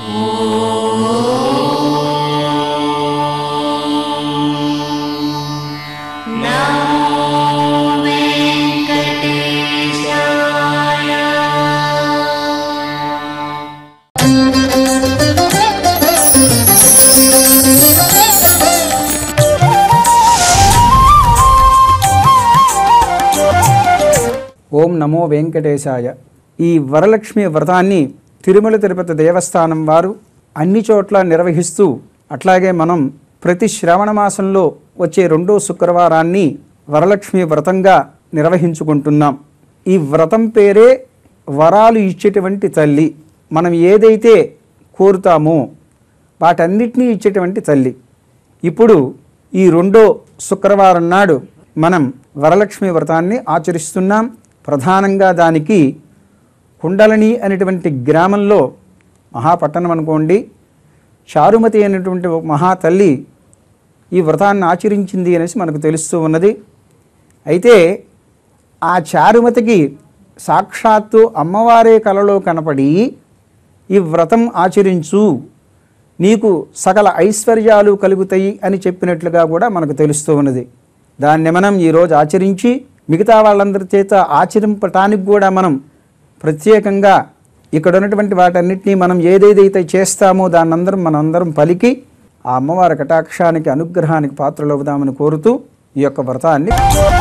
ఓం నమో వెంకటేశాయ ఈ వరలక్ష్మి వ్రతాన్ని తిరుమల తిరుపతి దేవస్థానం వారు అన్ని చోట్ల నిర్వహిస్తూ అట్లాగే మనం ప్రతి శ్రావణ మాసంలో వచ్చే రెండో శుక్రవారాన్ని వరలక్ష్మి వ్రతంగా నిర్వహించుకుంటున్నాం ఈ వ్రతం పేరే వరాలు ఇచ్చేటువంటి తల్లి మనం ఏదైతే కోరుతామో వాటన్నిటినీ ఇచ్చేటువంటి తల్లి ఇప్పుడు ఈ రెండో శుక్రవారం నాడు మనం వరలక్ష్మి వ్రతాన్ని ఆచరిస్తున్నాం ప్రధానంగా దానికి కుండలని అనేటువంటి గ్రామంలో మహాపట్టణం అనుకోండి చారుమతి అనేటువంటి ఒక మహాతల్లి ఈ వ్రతాన్ని ఆచరించింది అనేసి మనకు తెలుస్తూ ఉన్నది అయితే ఆ చారుమతికి సాక్షాత్తు అమ్మవారే కలలో కనపడి ఈ వ్రతం ఆచరించు నీకు సకల ఐశ్వర్యాలు కలుగుతాయి అని చెప్పినట్లుగా కూడా మనకు తెలుస్తూ ఉన్నది దాన్ని మనం ఈరోజు ఆచరించి మిగతా వాళ్ళందరి చేత ఆచరింపటానికి కూడా మనం ప్రత్యేకంగా ఇక్కడ ఉన్నటువంటి వాటన్నిటినీ మనం ఏదేదైతే చేస్తామో దాన్నందరం మనందరం పలికి ఆ అమ్మవారి కటాక్షానికి అనుగ్రహానికి పాత్రలవుదామని కోరుతూ ఈ యొక్క వ్రతాన్ని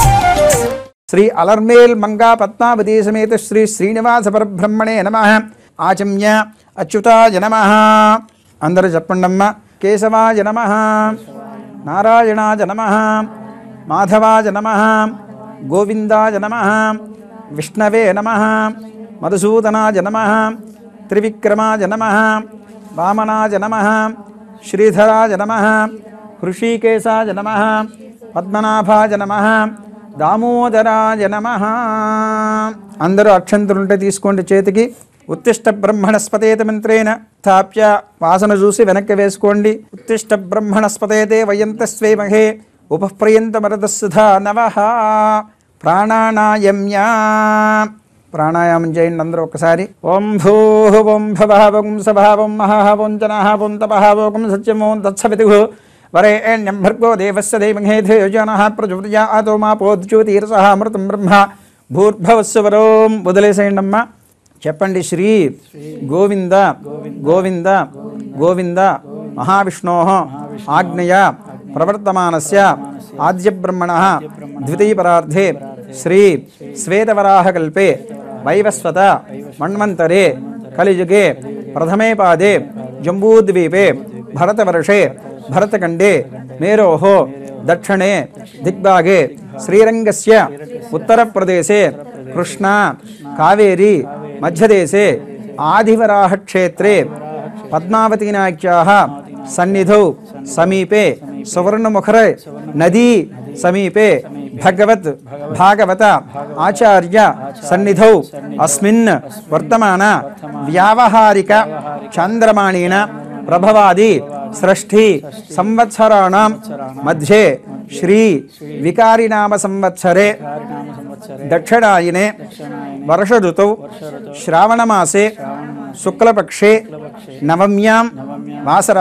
శ్రీ అలర్మేల్ మంగా పద్మావతి సమేత శ్రీ శ్రీనివాస పరబ్రహ్మణే నమ ఆచమ్య అచ్యుతాయ నమ అందరూ చెప్పండమ్మా కేశవాయ నమ నారాయణాయ నమ మాధవాయ నమ గోవిందాయ నమ విష్ణవే నమ మధుసూదనాయ నమ త్రివిక్రమాయ నమ వామనాయ నమ శ్రీధరాయ నమ హృషీకేశాయ నమ పద్మనాభాయ నమ దామోదరాయ నమ అందరూ అక్షంతులుంటే తీసుకోండి చేతికి ఉత్తిష్ట బ్రహ్మణస్పతేత మంత్రేణ స్థాప్య వాసన చూసి వెనక్కి వేసుకోండి ఉత్తిష్ట బ్రహ్మణస్పతేతే వయంతస్వే ఉపప్రయంతమరదస్సుధా నవ ప్రాణానాయమ్యా ప్రాణాయామం చేయండి అందరూ ఒకసారి ఓం భూ ఓం భవహవం సభావం మహాహవం జనహవం తపహవోకం సత్యమోం తత్సవితుః వరేణ్యం భర్గో దేవస్య దేమహే ధేయోజనః ప్రచోదయాతో మా పోద్జ్యోతిరసః అమృతం బ్రహ్మ భూర్భవస్వరోం వదిలేసేయండి అమ్మా చెప్పండి శ్రీ గోవింద గోవింద గోవింద మహావిష్ణో ఆజ్ఞయ ప్రవర్తమానస్య ఆద్యబ్రహ్మణ ద్వితీయపరార్థే శ్రీ శ్వేతవరాహకల్పే వైవస్వత మన్వంతరే కలియుగే ప్రథమే పాదే జంబూద్వీపే భరతవర్షే భరతఖండే మేరోः దక్షిణే దిగ్భాగే శ్రీరంగస్య ఉత్తరప్రదేశే కృష్ణా కావేరీ మధ్యదేశే ఆదివరాహక్షేత్రే పద్మావతీనాఖ్యాः సన్నిధౌ సమీపే సువర్ణముఖర నదీ సమీపే భగవత్ భాగవత ఆచార్య సన్నిధౌ అస్మిన్ వర్తమాన వ్యావహారిక చాంద్రమాణేన ప్రభవాది షష్ఠి సంవత్సరాణం మధ్యే శ్రీ వికారినామ సంవత్సరే దక్షిణాయనే వర్ష ఋతౌ శ్రావణమాసే శుక్లపక్షే నవమ్యాం వాసర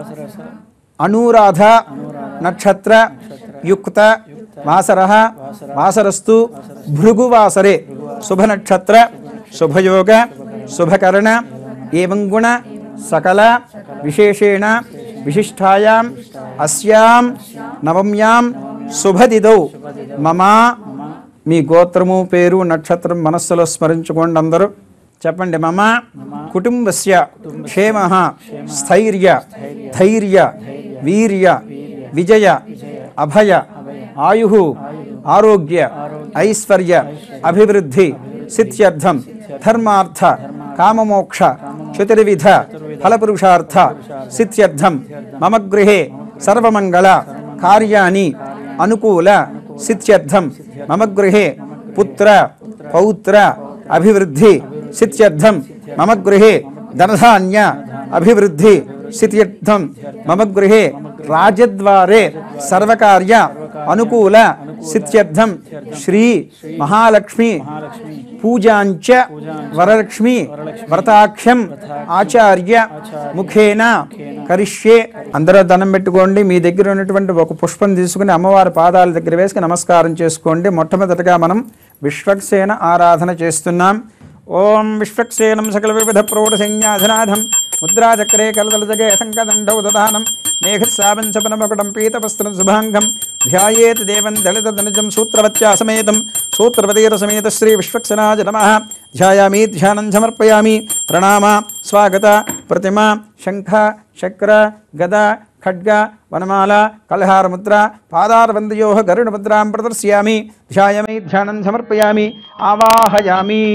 అనూరాధ నక్షత్ర యుక్త వాసర వాసరస్తు భృగువాసరే శుభనక్షత్ర శుభయోగ శుభకరణ ఏవం గుణ సకల విశేషేణ విశిష్టాయాం అస్యాం నవమ్యాం శుభదిదౌ మమ మీ గోత్రము పేరు నక్షత్రం మనస్సులో స్మరించుకోండి అందరూ చెప్పండి మమ కుటుంబస్య క్షేమ స్థైర్య ధైర్య వీర్య విజయ అభయ ఆయు ఆరోగ్య ఐశ్వర్య అభివృద్ధి సిద్ధ్యర్థం ధర్మార్థ కామమోక్ష చతుర్విధ ఫలపురుషార్థ సిద్ధ్యర్థం మమ గృహే సర్వమంగళ కార్యాణి అనుకూల సిద్ధ్యర్థం మమ గృహే పుత్ర పౌత్ర అభివృద్ధి సిద్ధ్యర్థం మమ గృహే ధనధాన్య అభివృద్ధి సిద్ధ్యర్థం మమ గృహే రాజద్వారే సర్వకార్య అనుకూల సిద్ధ్యర్థం శ్రీ మహాలక్ష్మి పూజాంచ వరలక్ష్మి వ్రతాఖ్యం ఆచార్య ముఖేన కరిష్యే అందరూ దండం పెట్టుకోండి మీ దగ్గర ఉన్నటువంటి ఒక పుష్పం తీసుకుని అమ్మవారి పాదాల దగ్గర వేసుకుని నమస్కారం చేసుకోండి మొట్టమొదటిగా మనం విశ్వక్సేన ఆరాధన చేస్తున్నాం ఓం విశ్వక్సేనం సకల వివిధ ప్రౌఢ సైన్యాధినాథం ముద్రాచక్రే కలదలజగే శంఖదండౌ దదానం మేఘస్సాపంచపనమకుటం పీతవస్త్రం శుభాంగం ధ్యాయేత్ దేవం దళిత ధనుజం సూత్రవత్యా సమేతం సూత్రవతీర సమేత శ్రీ విశ్వక్సనాయ నమ ధ్యాయామి ధ్యానం సమర్పయామి ప్రణామ స్వాగత ప్రతిమ శంఖ చక్ర గద ఖడ్గ వనమాల కలహారముద్ర పాదారవందయో గరుడముద్రాం ప్రదర్శయామి ధ్యాయమి ధ్యానం సమర్పయామి ఆవాహయామి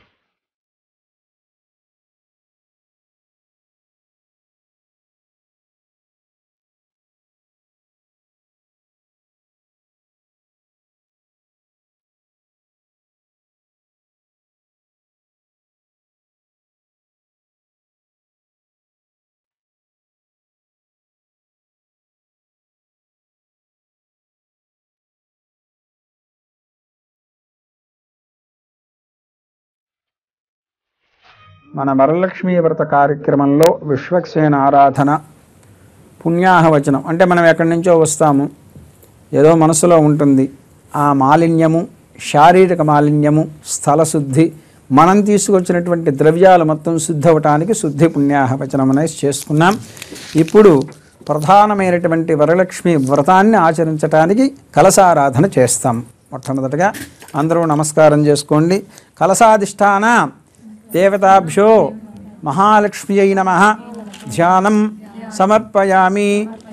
మన వరలక్ష్మీ వ్రత కార్యక్రమంలో విశ్వక్సేన ఆరాధన పుణ్యాహవచనం అంటే మనం ఎక్కడి నుంచో వస్తాము ఏదో మనసులో ఉంటుంది ఆ మాలిన్యము శారీరక మాలిన్యము స్థలశుద్ధి మనం తీసుకొచ్చినటువంటి ద్రవ్యాలు మొత్తం శుద్ధి అవటానికి శుద్ధి పుణ్యాహవచనం అనేది చేసుకున్నాం ఇప్పుడు ప్రధానమైనటువంటి వరలక్ష్మి వ్రతాన్ని ఆచరించటానికి కలసారాధన చేస్తాం మొట్టమొదటగా అందరూ నమస్కారం చేసుకోండి కలసాధిష్టాన దేవతాభ్యో మహాలక్ష్మ్యై నమ ధ్యానం సమర్పయామి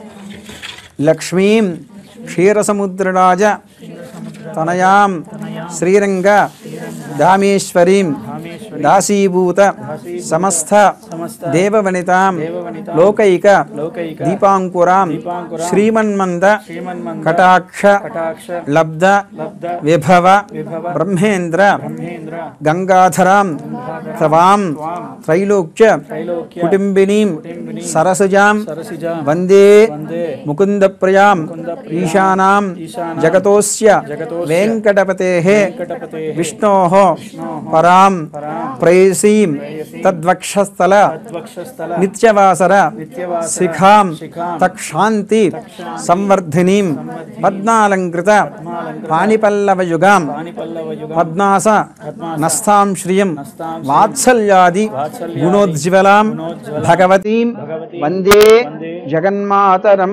లక్ష్మీం క్షీరసముద్రరాజ తనయాం శ్రీరంగ దామేశ్వరీం దాసీభూత సమస్త దేవవనితాం లోకైక దీపాంకురాం శ్రీమన్మంద కటాక్ష లబ్ధ విభవ బ్రహ్మేంద్ర గంగాధరాం తవాం త్రైలోక్య కుటుంబినీం సరసజాం వందే ముకుందప్రయాం ఈశానాం జగతోస్య వెంకటపతే విష్ణో పరాం ప్రేయసీం తద్వక్షస్థల నిత్యవాసర శిఖాం తక్షాంతి సంవర్ధినీం పద్మాలంకృత పాణిపల్లవయుగాం పద్మాస నస్తాం శ్రియం వాత్సల్యాది గుణోజ్వలాం భగవతీం వందే జగన్మాతరం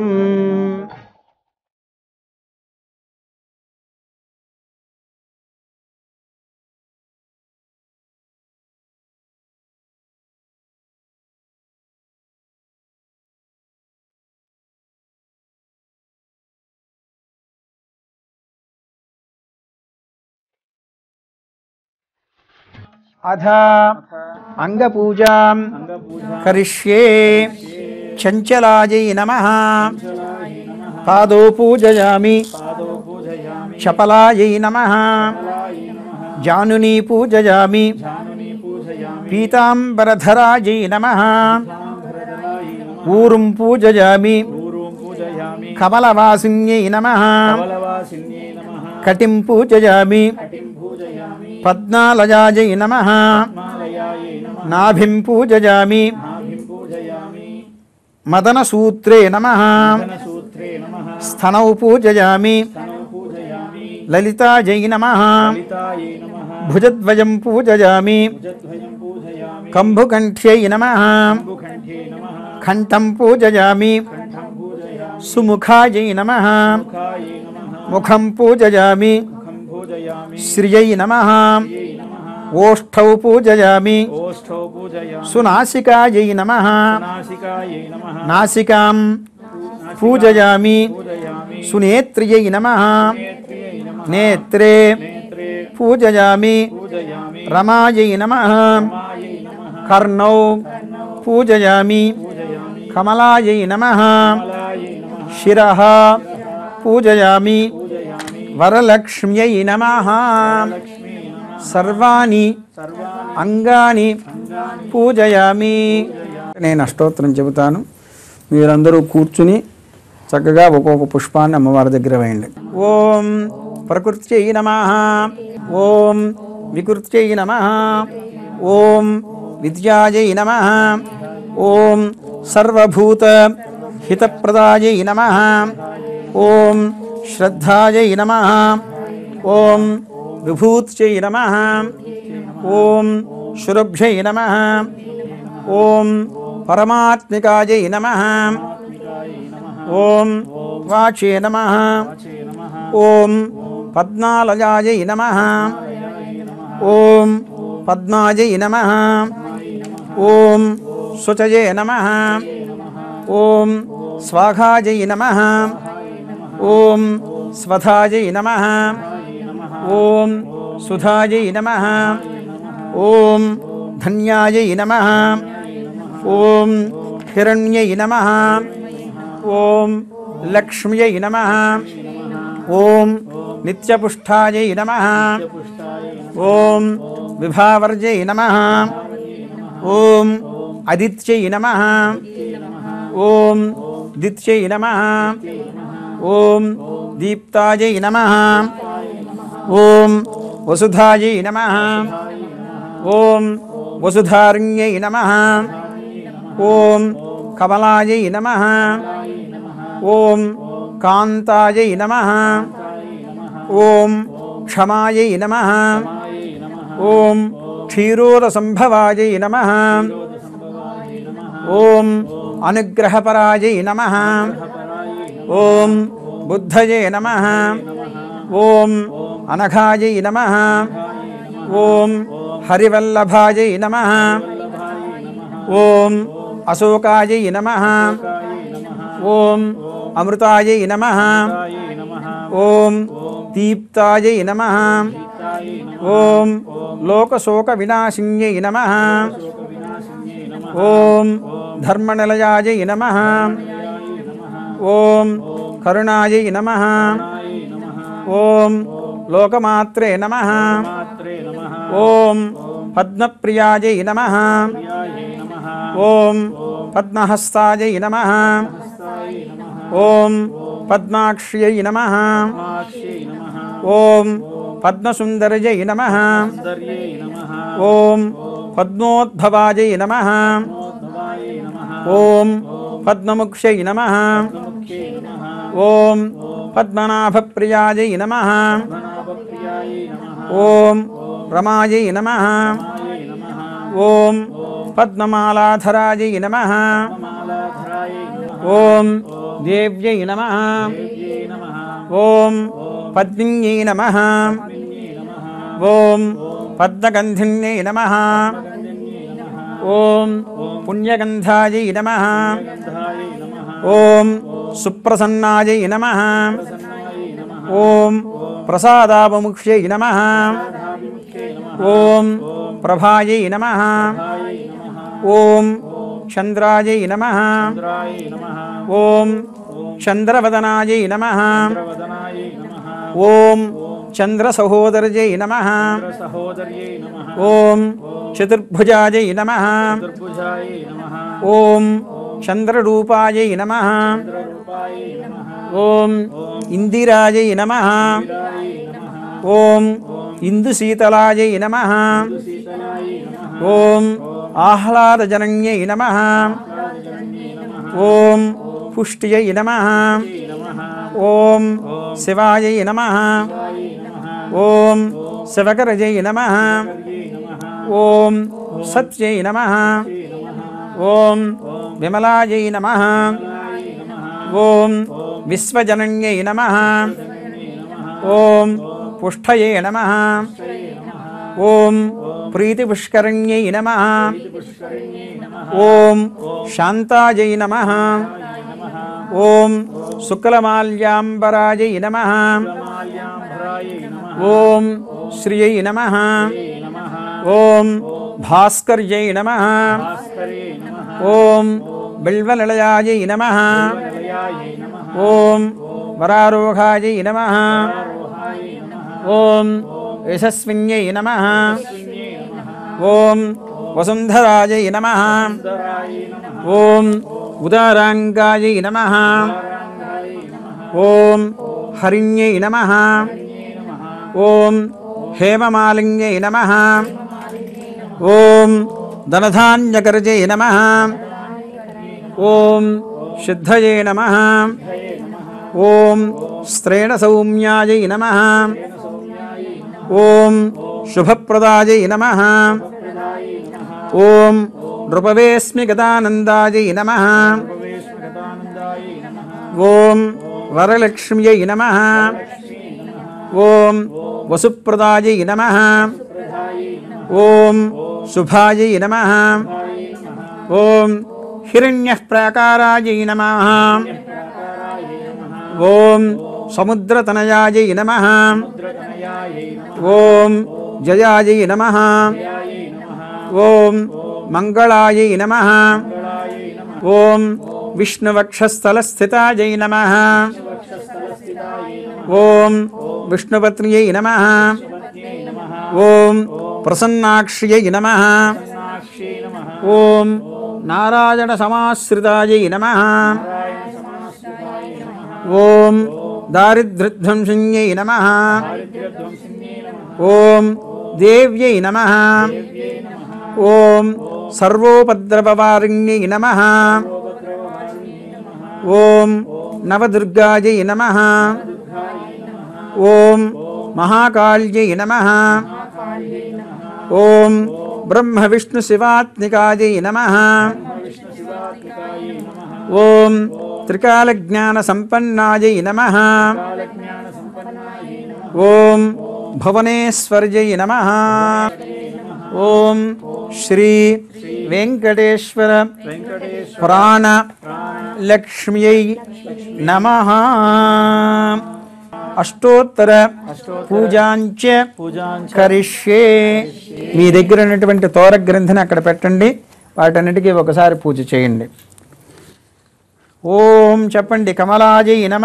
అథ అంగపూజాం కరిష్యే చంచలాయై నమ పాదో పూజయామి చపలాయై నమ జానునీ పూజయామి పీతాంబరధరాజై నమ ఊరుం పూజయామి కమలవాసిన్యై నమ కటిం పూజయామి పద్నాలయాజై నమ నాభిం పూజయామి మదనసూత్రే నమ స్థనౌ పూజయామి లలితాజై నమ భుజద్వయం పూజయామి కంభుకంఠ్యై నమ కంఠం పూజయామి సుముఖాయై నమ ముఖం పూజయామి శ్రియై నమ ఓష్ఠౌ పూజయామి ఓష్ఠౌ పూజయామి సునాసికాయై నమ నాసికాయై నమః నాసికాం పూజయామి పూజయామి సునేత్ర్యై నమ నేత్ర్యై నమః నేత్రే నేత్రే పూజయామి పూజయామి రమాయై నమ మాయై నమః కర్ణౌ పూజయామి పూజయామి కమలాయై నమ కమలాయై నమః శిర పూజయామి పూజయామి వరలక్ష్మ్యై నమ లక్ష్మీ నమః సర్వాణి సర్వాణి అంగాని పూజయామి నేను అష్టోత్తరం చెబుతాను మీరందరూ కూర్చుని చక్కగా ఒక్కొక్క పుష్పాన్ని అమ్మవారి దగ్గర వేయండి ఓం ప్రకృత్యై నమ ఓం వికృత్యై నమ ఓం విద్యాయై నమ ఓం సర్వభూత హితప్రదాయై నమ ఓం శ్రద్ధాయై నమ ఓం విభూత్యై నమ ఓం శురభ్యై నమ ఓం పరమాత్మికాయై నమ ఓం వాచే నమ ఓం పద్మాలయాయై నమ ఓం పద్మాయై నమ ఓం శుచయే నమ ఓం స్వాఘాయై నమ ఓం స్వధాయై నమ ఓం సుధాయై నమ ఓం ధన్యాయై నమ ఓం హిరణ్యై నమ ఓం లక్ష్మ్యై నమ ఓం నిత్యపుష్టాయై నమ ఓం విభావర్జై నమ ఓం అదిత్యై నమ ఓం దిత్యై నమ ఓం దీప్తాయై నమ ఓం వసుధాయై నమ ఓం వసుధారణ్యై నమ ఓం కమలాయై నమ ఓం కాంతాయై నమ ఓం క్షమాయై నమ ఓం క్షీరోరసంభవాయై నమ ఓం అనుగ్రహపరాయై నమ ఓం బుద్ధయే నమ ఓం అనఘాయై నమ ఓం హరివల్లభాయై నమ ఓం అశోకాయై నమ ఓం అమృతాయై నమ ఓం దీప్తాయై నమ ఓం లోకశోక వినాశిన్యై నమ ఓం ధర్మనిలయాయై నమ ఓం కరుణాయై నమ ఓం లోకమాత్రే నమ ఓం పద్మప్రియాయై నమ ఓం పద్మహస్తాయై నమ ఓం పద్మాక్ష్యై నమ ఓం పద్మసుందరజై నమ ఓం పద్మోద్భవాజై నమ ఓం పద్మముక్షై నమ ఓం పద్మనాభప్రియాజై నమ ఓం రమాయై నమ ఓం పద్మమాలాధరాజై నమ ఓం దేవ్యై నమ ఓం పద్మిన్యై నమ ఓం పద్మగంధిన్యై నమ ఓం పుణ్యగంధాయై నమ ఓం సుప్రసన్నాయై నమ ఓం ప్రసాదావముక్ష్యై నమ ఓం ప్రభాయై నమ ఓం చంద్రాయై నమ ఓం చంద్రవదనాయై నమ ఓం చంద్రసహోదరజై నమ సహోదర్యై నమ ఓం చతుర్భుజాయై నమ చతుర్భుజాయై నమ ఓం చంద్రరూపాయై నమ రూపాయై నమ ఓం ఇందిరాయై నమ ఓం ఇందుశీతలాయై నమ సీతయాయై నమ ఓం ఆహ్లాదజనన్యై నమ ఓం పుష్ట్యై నమ ఓం శివాయై నమ ఓం శివకరజై నమ ఓం సత్యై నమ ఓం విమలాయై నమ ఓం విశ్వజనన్యై నమ ఓం పుష్టయే నమ ఓం ప్రీతిపుష్కరణ్యై నమ ఓం శాంతాయై నమ ఓం శుక్లమాల్యాంబరాయై నమ మాల్యాంబరాయై నమ ఓం శ్రియై నమ ఓం భాస్కర్యై నమ భాస్కరే నమ ఓం బిల్వనిలయాయై నమ నిలయాయై నమ ఓం వరారోహాయై నమ ఓం యశస్విన్యై నమ ఓం వసుంధరాయై నమ సుందరాయై నమ ఓం ఉదారాంగాయై నమ ఓం హరిణ్యై నమ ఓం హేమమాలింగ్యై నమ ఓం ధనధాన్యకర్జై నమ ఓం సిద్ధయే నమ ఓం స్త్రేణ సౌమ్యాయై నమ ఓం శుభప్రదాయై నమ ఓం నృపవేస్మి గదానందాయై నమ గతానందాయ నమ ఓం వరలక్ష్మ్యై నమ ఓం వసుప్రదాయై నమ ఓం శుభాయై నమ ఓం హిరణ్యః ప్రాకారాయై నమ ఓం సముద్రతనయాయై నమ ఓం జయాయై నమ ఓం మంగళాయై నమ ఓం విష్ణువక్షస్థలస్థితాయై నమ ఓం విష్ణుపత్న్యై నమ ఓం ప్రసన్నాక్ష్యై నమ సాక్షి నమ ఓం నారాయణ సమాశ్రితాయై నమ ఓం దారిద్ర్యధ్వంసిన్యై నమ ఓం దేవ్యై నమ ఓం సర్వోపద్రవవారిణ్యై నమ ఓం నవదుర్గాయై నమ ఓం మహాకాళ్యై నమ ఓం బ్రహ్మ విష్ణు శివాత్మికాయై నమ ఓం త్రికాలజ్ఞాన సంపన్నాయై నమ ఓం భువనేశ్వర్యై నమ ఓం శ్రీ వెంకటేశ్వర వెంకటేశ్వర ప్రాణ లక్ష్మ్యై నమ అష్టోత్తర పూజాంచ పూజాంచ కరిష్యే మీ దగ్గర ఉన్నటువంటి తోర గ్రంథిని అక్కడ పెట్టండి వాటన్నిటికీ ఒకసారి పూజ చేయండి ఓం చెప్పండి కమలాజై నమ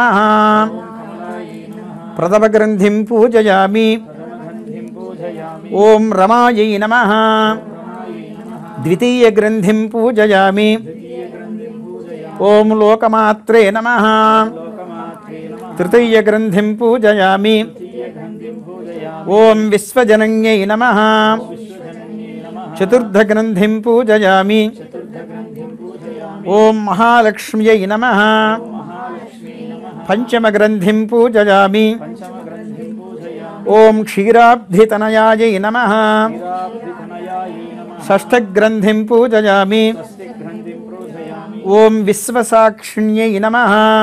ప్రథమ గ్రంథిం పూజయామి పూజయామి ఓం రమాయై నమ ద్వితీయ గ్రంథిం పూజయామి ఓం లోకమాత్రే నమ తృతీయ గ్రంథిం పూజయామి ఓం విశ్వజనన్యై నమ చతుర్థ గ్రంథిం పూజయామి ఓం మహాలక్ష్మ్యై నమ పంచమ గ్రంథిం పూజయామి ఓం క్షీరాబ్ధితనయాయై నమ షష్ఠగ్రంథిం పూజయామి ఓం విశ్వసాక్షిణ్యై నమ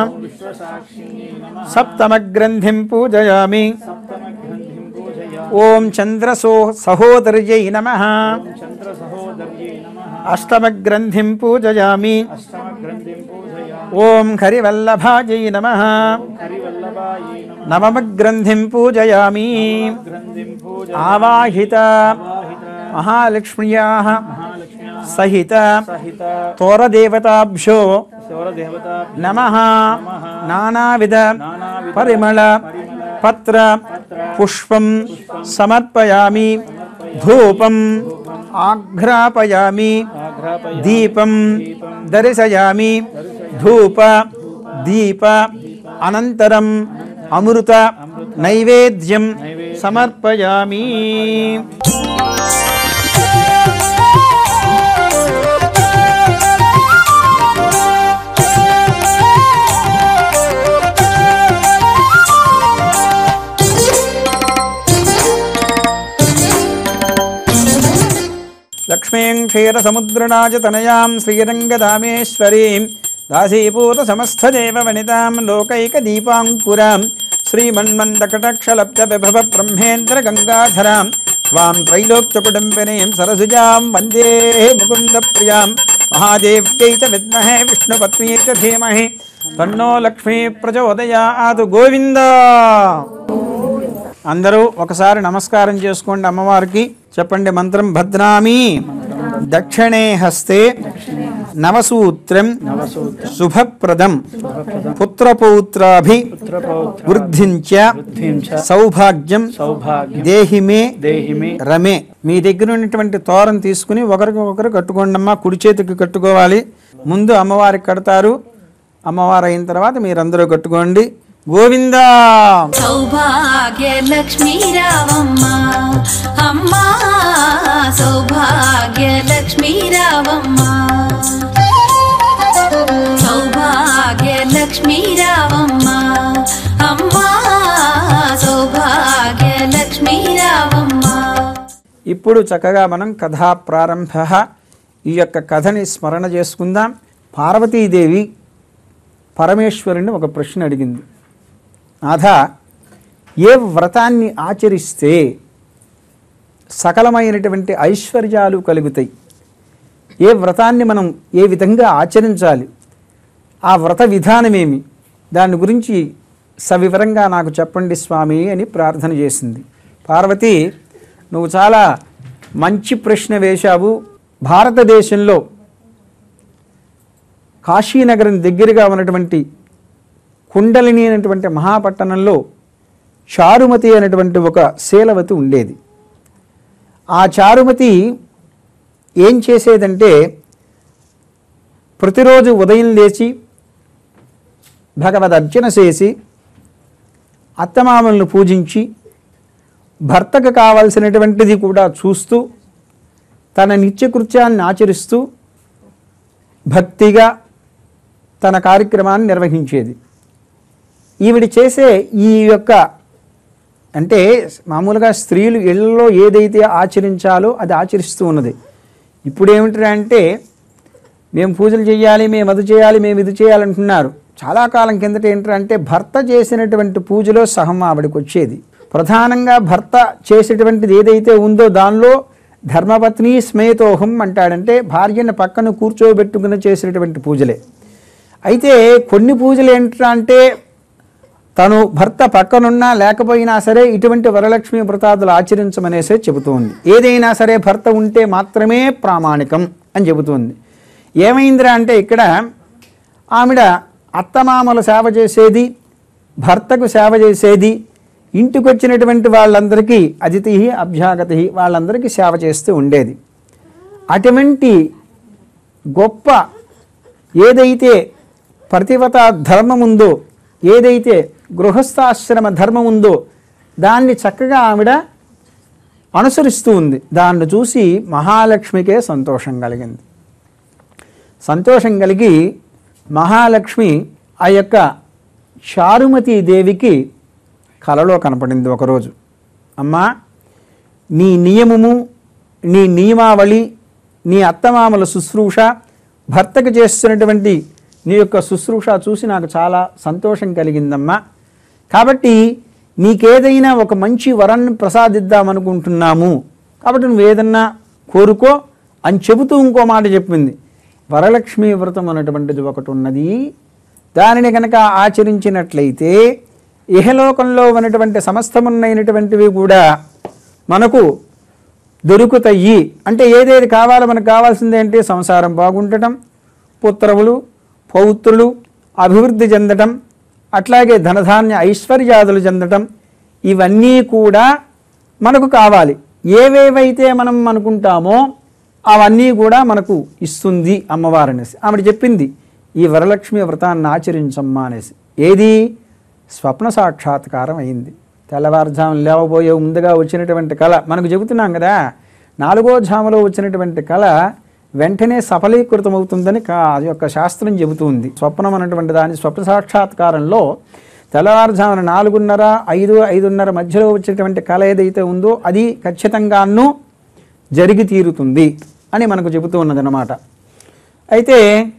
సప్తమగ్రంథిం పూజయామి ఓం చంద్రసో సహోదర్యై నమ చంద్ర సహోదర్యై నమ అష్టమగ్రంథిం పూజయామి అష్టమగ్రంథిం పూజయామి ఓం హరివల్లభాజై నమ హరివల్లభాయై నమ నవమగ్రంథిం పూజయామి గ్రంథిం పూజ ఆవాహిత మహాలక్ష్మ్యా సహిత సహిత తోరదేవతాభ్యో శౌరదేవత నమ నానావిధ పరిమళ పత్ర పుష్పం సమర్పయామి ధూపం ఆఘ్రాపయామి ఆఘ్రాపయ దీపం దర్శయామి ధూప దీప అనంతరం అమృత నైవేద్యం సమర్పయామి లక్ష్మీం క్షీరసముద్రనాజతనయాం శ్రీరంగదామేశ్వరీం దాసీభూత సమస్తదేవ వనితాం లోకైకదీపాంకురాం శ్రీమన్మందకటక్షలబ్ధ విభవ బ్రహ్మేంద్ర గంగాధరాం త్వాం త్రైలోక్యకుటుంబినీం సరసుజాం వందే ముకుంద ప్రియాం మహాదేవ్యై చ విద్మహే విష్ణుపత్న్యై చ ధీమహి తన్నో లక్ష్మీ ప్రచోదయాతు గోవింద అందరూ ఒకసారి నమస్కారం చేసుకోండి అమ్మవారికి చెప్పండి మంత్రం భద్రామి దక్షిణే హస్తే నవసూత్రం శుభప్రదం పుత్రపౌత్రాభి పుత్రపౌత్ర వృద్ధించ వృద్ధించ సౌభాగ్యం సౌభాగ్యం దేహి మే దేహి మే రమే మీ దగ్గర ఉన్నటువంటి తోరం తీసుకుని ఒకరికి ఒకరు కట్టుకోండి అమ్మా కుడి చేతికి కట్టుకోవాలి ముందు అమ్మవారికి కడతారు అమ్మవారు అయిన తర్వాత మీరందరూ కట్టుకోండి గోవింద సౌభాగ్యలక్ష్మీ రావమ్మ అమ్మా సౌభాగ్యలక్ష్మీ రావమ్మ సౌభాగ్యలక్ష్మీ రావమ్మ అమ్మా సౌభాగ్యలక్ష్మీ రావమ్మ ఇప్పుడు చక్కగా మనం కథా ప్రారంభ ఈ యొక్క కథని స్మరణ చేసుకుందాం పార్వతీదేవి పరమేశ్వరుని ఒక ప్రశ్న అడిగింది నాథ ఏ వ్రతాన్ని ఆచరిస్తే సకలమైనటువంటి ఐశ్వర్యాలు కలుగుతాయి ఏ వ్రతాన్ని మనం ఏ విధంగా ఆచరించాలి ఆ వ్రత విధానమేమి దాని గురించి సవివరంగా నాకు చెప్పండి స్వామి అని ప్రార్థన చేసింది పార్వతి నువ్వు చాలా మంచి ప్రశ్న వేశావు భారతదేశంలో కాశీనగరం దగ్గరగా ఉన్నటువంటి కుండలిని అనేటువంటి మహాపట్టణంలో చారుమతి అనేటువంటి ఒక శీలవతి ఉండేది ఆ చారుమతి ఏం చేసేదంటే ప్రతిరోజు ఉదయం లేచి భగవద్ అర్చన చేసి అత్తమామలను పూజించి భర్తకు కావలసినటువంటిది కూడా చూస్తూ తన నిత్యకృత్యాన్ని ఆచరిస్తూ భక్తిగా తన కార్యక్రమాన్ని నిర్వహించేది ఈవిడ చేసే ఈ యొక్క అంటే మామూలుగా స్త్రీలు ఇళ్లలో ఏదైతే ఆచరించాలో అది ఆచరిస్తూ ఉన్నది ఇప్పుడు ఏమిటంటే మేము పూజలు చేయాలి మేము అది చేయాలి మేము ఇది చేయాలంటున్నారు చాలా కాలం కిందట ఏంటంటే భర్త చేసినటువంటి పూజలో సహం ఆవిడకి వచ్చేది ప్రధానంగా భర్త చేసేటువంటిది ఏదైతే ఉందో దానిలో ధర్మపత్ని స్మేతోహం అంటాడంటే భార్యను పక్కన కూర్చోబెట్టుకుని చేసినటువంటి పూజలే అయితే కొన్ని పూజలు ఏంటంటే తను భర్త పక్కనున్నా లేకపోయినా సరే ఇటువంటి వరలక్ష్మి వ్రతాదులు ఆచరించమనేసే చెబుతోంది ఏదైనా సరే భర్త ఉంటే మాత్రమే ప్రామాణికం అని చెబుతోంది ఏమైందిరా అంటే ఇక్కడ ఆవిడ అత్తమామలు సేవ చేసేది భర్తకు సేవ చేసేది ఇంటికి వచ్చినటువంటి వాళ్ళందరికీ అతిథి అభ్యాగతి వాళ్ళందరికీ సేవ చేస్తూ ఉండేది అటువంటి గొప్ప ఏదైతే ప్రతివత ధర్మం ఉందో ఏదైతే గృహస్థాశ్రమ ధర్మం ఉందో దాన్ని చక్కగా ఆవిడ అనుసరిస్తూ ఉంది దాన్ని చూసి మహాలక్ష్మికే సంతోషం కలిగింది సంతోషం కలిగి మహాలక్ష్మి ఆ యొక్క చారుమతి దేవికి కలలో కనపడింది ఒకరోజు అమ్మా నీ నియమము నీ నియమావళి నీ అత్తమామల శుశ్రూష భర్తకు చేస్తున్నటువంటి నీ యొక్క శుశ్రూష చూసి నాకు చాలా సంతోషం కలిగిందమ్మా కాబట్టి నీకేదైనా ఒక మంచి వరాన్ని ప్రసాదిద్దామనుకుంటున్నాము కాబట్టి నువ్వు ఏదన్నా కోరుకో అని చెబుతూ ఇంకో మాట చెప్పింది వరలక్ష్మి వ్రతం అనేటువంటిది ఒకటి ఉన్నది దానిని కనుక ఆచరించినట్లయితే ఇహలోకంలో ఉన్నటువంటి సమస్తమున్నైనటువంటివి కూడా మనకు దొరుకుతాయి అంటే ఏదేది కావాలో మనకు కావాల్సింది ఏంటి సంసారం బాగుండటం పుత్రములు పౌత్రులు అభివృద్ధి చెందటం అట్లాగే ధనధాన్య ఐశ్వర్యాదులు చెందటం ఇవన్నీ కూడా మనకు కావాలి ఏవేవైతే మనం అనుకుంటామో అవన్నీ కూడా మనకు ఇస్తుంది అమ్మవారు అనేసి ఆవిడ చెప్పింది ఈ వరలక్ష్మి వ్రతాన్ని ఆచరించమ్మా అనేసి ఏది స్వప్న సాక్షాత్కారం అయింది తెల్లవారుజామున లేవబోయే ముందుగా వచ్చినటువంటి కళ మనకు చెబుతున్నాం కదా నాలుగో జాములో వచ్చినటువంటి కళ వెంటనే సఫలీకృతమవుతుందని కా అది యొక్క శాస్త్రం చెబుతుంది స్వప్నం అన్నటువంటి దాని స్వప్న సాక్షాత్కారంలో తెల్లవారుజామున నాలుగున్నర ఐదు ఐదున్నర మధ్యలో వచ్చేటువంటి కళ ఏదైతే ఉందో అది ఖచ్చితంగాను జరిగి తీరుతుంది అని మనకు చెబుతూ ఉన్నదన్నమాట అయితే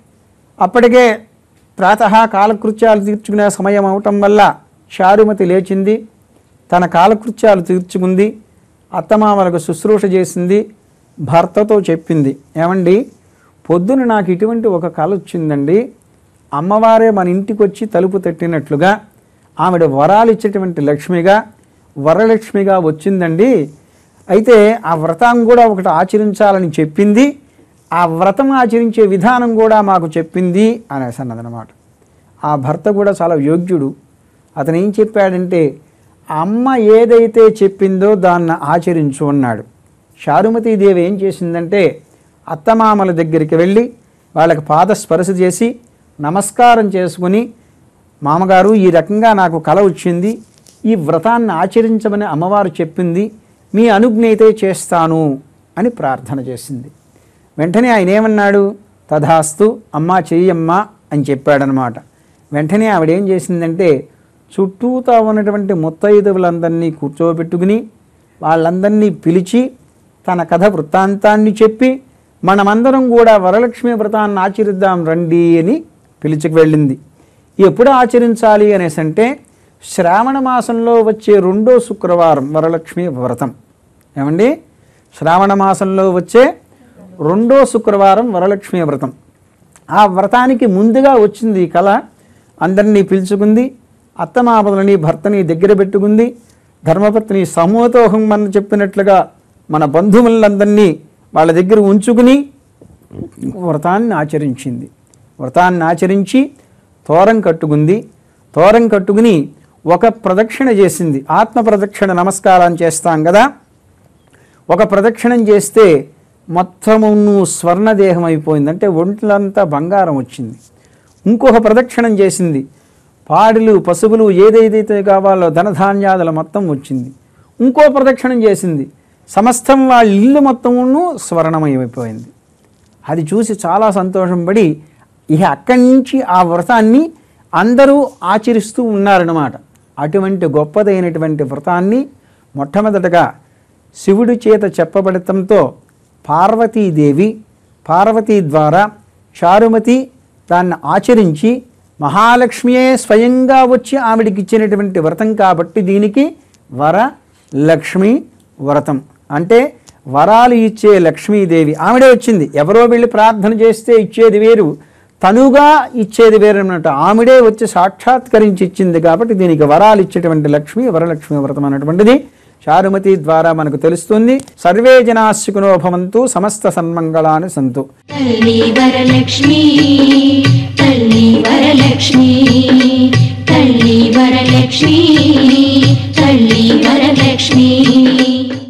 అప్పటికే ప్రాతः కాలకృత్యాలు తీర్చుకునే సమయం అవటం వల్ల చారుమతి లేచింది తన కాలకృత్యాలు తీర్చుకుంది అత్తమామలకు శుశ్రూష చేసింది భర్తతో చెప్పింది ఏమండి పొద్దున నాకు ఇటువంటి ఒక కళ వచ్చిందండి అమ్మవారే మన ఇంటికి వచ్చి తలుపు తట్టినట్లుగా ఆవిడ వరాలు ఇచ్చేటువంటి లక్ష్మిగా వరలక్ష్మిగా వచ్చిందండి అయితే ఆ వ్రతం కూడా ఒకటి ఆచరించాలని చెప్పింది ఆ వ్రతం ఆచరించే విధానం కూడా మాకు చెప్పింది అనేసి అన్నదనమాట ఆ భర్త కూడా చాలా యోగ్యుడు అతను ఏం చెప్పాడంటే అమ్మ ఏదైతే చెప్పిందో దాన్ని ఆచరించు అన్నాడు శారుమతీదేవి ఏం చేసిందంటే అత్తమామల దగ్గరికి వెళ్ళి వాళ్ళకి పాదస్పర్శ చేసి నమస్కారం చేసుకుని మామగారు ఈ రకంగా నాకు కల వచ్చింది ఈ వ్రతాన్ని ఆచరించమని అమ్మవారు చెప్పింది మీ అనుజ్ఞ అయితే చేస్తాను అని ప్రార్థన చేసింది వెంటనే ఆయన ఏమన్నాడు తథాస్తు అమ్మా చెయ్యమ్మా అని చెప్పాడనమాట వెంటనే ఆవిడ ఏం చేసిందంటే చుట్టూతా ఉన్నటువంటి ముత్తైదువులందరినీ కూర్చోబెట్టుకుని వాళ్ళందరినీ పిలిచి తన కథ వృత్తాంతాన్ని చెప్పి మనమందరం కూడా వరలక్ష్మి వ్రతాన్ని ఆచరిద్దాం రండి అని పిలిచికి వెళ్ళింది ఎప్పుడు ఆచరించాలి అనేసి అంటే శ్రావణ మాసంలో వచ్చే రెండో శుక్రవారం వరలక్ష్మి వ్రతం ఏమండి శ్రావణ మాసంలో వచ్చే రెండో శుక్రవారం వరలక్ష్మి వ్రతం ఆ వ్రతానికి ముందుగా వచ్చింది ఈ కళ అందరినీ పిలుచుకుంది అత్తమామలని భర్తని దగ్గర పెట్టుకుంది ధర్మపత్ని సమూహతోహం మనం చెప్పినట్లుగా మన బంధువులందరినీ వాళ్ళ దగ్గర ఉంచుకుని వ్రతాన్ని ఆచరించింది వ్రతాన్ని ఆచరించి తోరం కట్టుకుంది తోరం కట్టుకుని ఒక ప్రదక్షిణ చేసింది ఆత్మ ప్రదక్షిణ నమస్కారం చేస్తాం కదా ఒక ప్రదక్షిణం చేస్తే మొత్తమును స్వర్ణదేహం అయిపోయింది అంటే ఒంట్లంతా బంగారం వచ్చింది ఇంకొక ప్రదక్షిణం చేసింది పాడులు పశువులు ఏదైతే కావాలో ధనధాన్యాదుల మొత్తం వచ్చింది ఇంకో ప్రదక్షిణం చేసింది సమస్తం వాళ్ళ ఇల్లు మొత్తమును స్వర్ణమయమైపోయింది అది చూసి చాలా సంతోషం పడి ఇక అక్కడి నుంచి ఆ వ్రతాన్ని అందరూ ఆచరిస్తూ ఉన్నారన్నమాట అటువంటి గొప్పదైనటువంటి వ్రతాన్ని మొట్టమొదటగా శివుడి చేత చెప్పబడటంతో పార్వతీదేవి పార్వతీ ద్వారా చారుమతి దాన్ని ఆచరించి మహాలక్ష్మియే స్వయంగా వచ్చి ఆవిడికి ఇచ్చినటువంటి వ్రతం కాబట్టి దీనికి వర లక్ష్మి వ్రతం అంటే వరాలు ఇచ్చే లక్ష్మీదేవి ఆవిడే వచ్చింది ఎవరో వెళ్ళి ప్రార్థన చేస్తే ఇచ్చేది వేరు తనుగా ఇచ్చేది వేరు అన్నమాట ఆవిడే వచ్చి సాక్షాత్కరించి ఇచ్చింది కాబట్టి దీనికి వరాలు ఇచ్చేటువంటి లక్ష్మి వరలక్ష్మి వ్రతం అన్నటువంటిది చారుమతి ద్వారా మనకు తెలుస్తుంది సర్వే జనాశుకునో భవంతు సమస్త సన్మంగళాన్ని సంతు తల్లి వరలక్ష్మి తల్లి వరలక్ష్మి తల్లి వరలక్ష్మి తల్లి వరలక్ష్మి